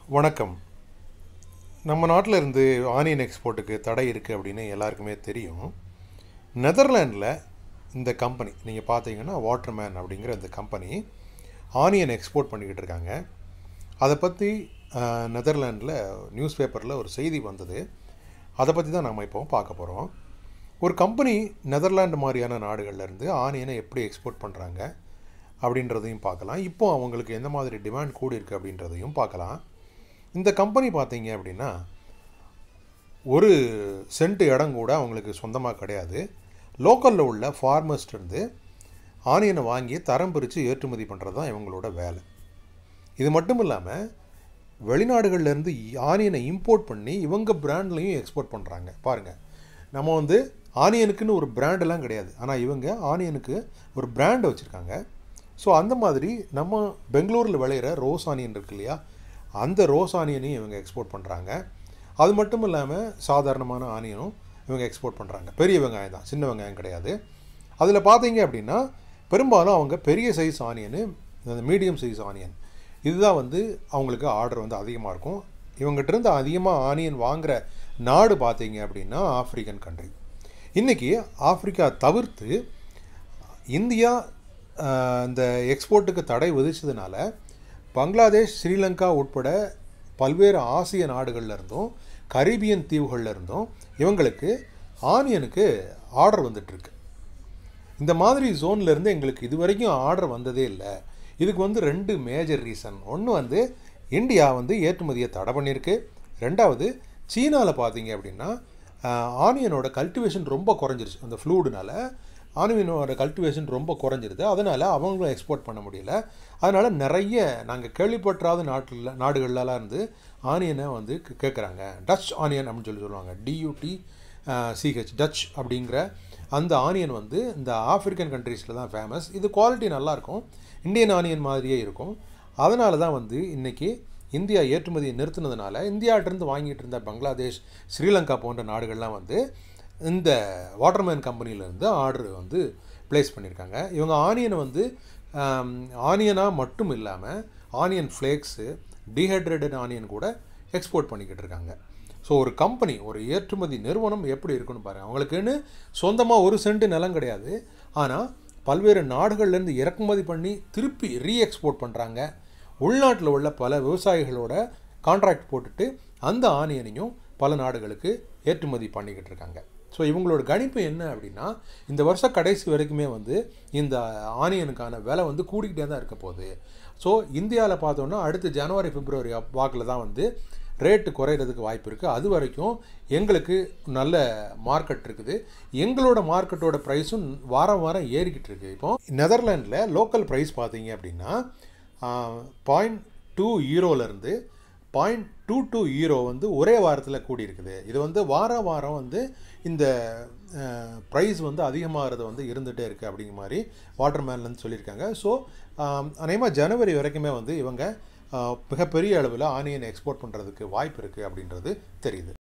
வணக்கம் நம்ம நாட்டில் இருந்து ஆனியன் எக்ஸ்போர்ட்டுக்கு தடை இருக்குது அப்படின்னு எல்லாருக்குமே தெரியும் நெதர்லாண்டில் இந்த கம்பெனி நீங்கள் பார்த்தீங்கன்னா வாட்டர்மேன் அப்படிங்கிற இந்த கம்பெனி ஆனியன் எக்ஸ்போர்ட் பண்ணிக்கிட்டு இருக்காங்க அதை பற்றி நெதர்லாண்டில் நியூஸ் பேப்பரில் ஒரு செய்தி வந்தது அதை பற்றி தான் நாம் இப்போ பார்க்க போகிறோம் ஒரு கம்பெனி நெதர்லாண்டு மாதிரியான நாடுகள்ல இருந்து ஆனியனை எப்படி எக்ஸ்போர்ட் பண்ணுறாங்க அப்படின்றதையும் பார்க்கலாம் இப்போ அவங்களுக்கு எந்த மாதிரி டிமாண்ட் கூடி இருக்கு அப்படின்றதையும் பார்க்கலாம் இந்த கம்பெனி பார்த்தீங்க அப்படின்னா ஒரு சென்ட் இடம் கூட அவங்களுக்கு சொந்தமாக கிடையாது லோக்கலில் உள்ள farmers-ட்ட இருந்து ஆனியனை வாங்கி தரம் பிரித்து ஏற்றுமதி பண்ணுறது தான் இவங்களோட வேலை இது மட்டும் இல்லாமல் வெளிநாடுகள்லேருந்து ஆனியனை இம்போர்ட் பண்ணி இவங்க பிராண்ட்லையும் எக்ஸ்போர்ட் பண்ணுறாங்க பாருங்கள் நம்ம வந்து ஆனியனுக்குன்னு ஒரு பிராண்டெல்லாம் கிடையாது ஆனால் இவங்க ஆனியனுக்கு ஒரு பிராண்ட் வச்சுருக்காங்க ஸோ அந்த மாதிரி நம்ம பெங்களூரில் விளையிற ரோஸ் ஆனியன் இருக்கு இல்லையா அந்த ரோஸ் ஆனியனையும் இவங்க எக்ஸ்போர்ட் பண்ணுறாங்க அது மட்டும் இல்லாமல் சாதாரணமான ஆனியனும் இவங்க எக்ஸ்போர்ட் பண்ணுறாங்க பெரிய வெங்காயம் தான் சின்ன வெங்காயம் கிடையாது அதில் பார்த்தீங்க அப்படின்னா பெரும்பாலும் அவங்க பெரிய சைஸ் ஆனியனு அந்த மீடியம் சைஸ் ஆனியன் இதுதான் வந்து அவங்களுக்கு ஆர்டர் வந்து அதிகமாக இருக்கும் இவங்ககிட்ட இருந்து அதிகமாக ஆனியன் வாங்குற நாடு பார்த்தீங்க அப்படின்னா ஆப்பிரிக்கன் கண்ட்ரி இன்றைக்கி ஆப்பிரிக்கா தவிர்த்து இந்தியா ஆஹ், இந்த எக்ஸ்போர்ட்டுக்கு தடை விதிச்சதுனால பங்களாதேஷ் ஸ்ரீலங்கா உட்பட பல்வேறு ஆசிய நாடுகள்ல இருந்தும் கரீபியன் தீவுகள்ல இருந்தும் இவங்களுக்கு ஆனியனுக்கு ஆர்டர் வந்துட்டுருக்கு இந்த மாதிரி ஜோன்ல இருந்து எங்களுக்கு இது வரைக்கும் ஆர்டர் வந்ததே இல்லை இதுக்கு வந்து ரெண்டு மேஜர் ரீசன் ஒன்று வந்து இந்தியா வந்து ஏற்றுமதியை தடை பண்ணியிருக்கு ரெண்டாவது சீனாவில் பார்த்தீங்க அப்படின்னா ஆஹ், ஆனியனோட கல்டிவேஷன் ரொம்ப குறைஞ்சிருச்சு அந்த ஃப்ளூடுனால ஆனியனோட கல்டிவேஷன் ரொம்ப குறைஞ்சிருது அதனால் அவங்களும் எக்ஸ்போர்ட் பண்ண முடியல அதனால் நிறைய நாங்கள் கேள்விப்பட்டாத நாட்டில் நாடுகள்லாம் இருந்து ஆனியனை வந்து கே- கேட்குறாங்க டச் ஆனியன் அப்படின்னு சொல்லி சொல்லுவாங்க டியூடி சிஹெச் டச் அப்படிங்கிற அந்த ஆனியன் வந்து இந்த ஆப்பிரிக்கன் கண்ட்ரீஸில் தான் ஃபேமஸ் இது குவாலிட்டி நல்லாயிருக்கும் இந்தியன் ஆனியன் மாதிரியே இருக்கும் அதனால தான் வந்து இன்றைக்கி இந்தியா ஏற்றுமதியை நிறுத்தினதுனால இந்தியாட்டிருந்து வாங்கிட்டு இருந்த பங்களாதேஷ் ஸ்ரீலங்கா போன்ற நாடுகள்லாம் வந்து இந்த வாட்டர்மேன் கம்பெனியிலேருந்து ஆர்டர் வந்து ப்ளேஸ் பண்ணியிருக்காங்க இவங்க ஆனியனை வந்து ஆனியனாக மட்டும் இல்லாமல் ஆனியன் ஃப்ளேக்ஸு டீஹைட்ரேட்டட் ஆனியன் கூட எக்ஸ்போர்ட் பண்ணிக்கிட்டு இருக்காங்க ஸோ ஒரு கம்பெனி ஒரு ஏற்றுமதி நிறுவனம் எப்படி இருக்குன்னு பாருங்கள் அவங்களுக்குன்னு சொந்தமாக ஒரு சென்ட் நிலம் கிடையாது ஆனால் பல்வேறு நாடுகள்லேருந்து இறக்குமதி பண்ணி திருப்பி ரீ எக்ஸ்போர்ட் பண்ணுறாங்க உள்நாட்டில் உள்ள பல விவசாயிகளோட கான்ட்ராக்ட் போட்டுட்டு அந்த ஆனியனையும் பல நாடுகளுக்கு ஏற்றுமதி பண்ணிக்கிட்டு இருக்காங்க ஸோ இவங்களோட கணிப்பு என்ன அப்படின்னா இந்த வருஷம் கடைசி வரைக்குமே வந்து இந்த ஆனியனுக்கான விலை வந்து கூடிக்கிட்டே தான் இருக்க போகுது ஸோ இந்தியாவில் பார்த்தோன்னா அடுத்து ஜனவரி பிப்ரவரி அப்- வாக்கில் தான் வந்து ரேட்டு குறையிறதுக்கு வாய்ப்பு இருக்குது அது வரைக்கும் எங்களுக்கு நல்ல மார்க்கெட் இருக்குது எங்களோட மார்க்கெட்டோட ப்ரைஸும் வாரம் வாரம் ஏறிக்கிட்டு இருக்கு இப்போ நெதர்லாண்டில் லோக்கல் ப்ரைஸ் பார்த்தீங்க அப்படின்னா பாயிண்ட் டூ ஈரோலேருந்து பாயிண்ட் டூ டூ ஈரோ வந்து ஒரே வாரத்தில் கூடி இருக்குது இது வந்து வார வாரம் வந்து இந்த ப்ரைஸ் வந்து அதிகமாகிறது வந்து இருந்துகிட்டே இருக்குது அப்படிங்கிற மாதிரி வாட்டர்மேன்லேருந்து சொல்லியிருக்காங்க ஸோ அநேகமாக ஜனவரி வரைக்குமே வந்து இவங்க ஆஹ், மிகப்பெரிய அளவில் ஆனியன் எக்ஸ்போர்ட் பண்ணுறதுக்கு வாய்ப்பு இருக்குது அப்படின்றது தெரியுது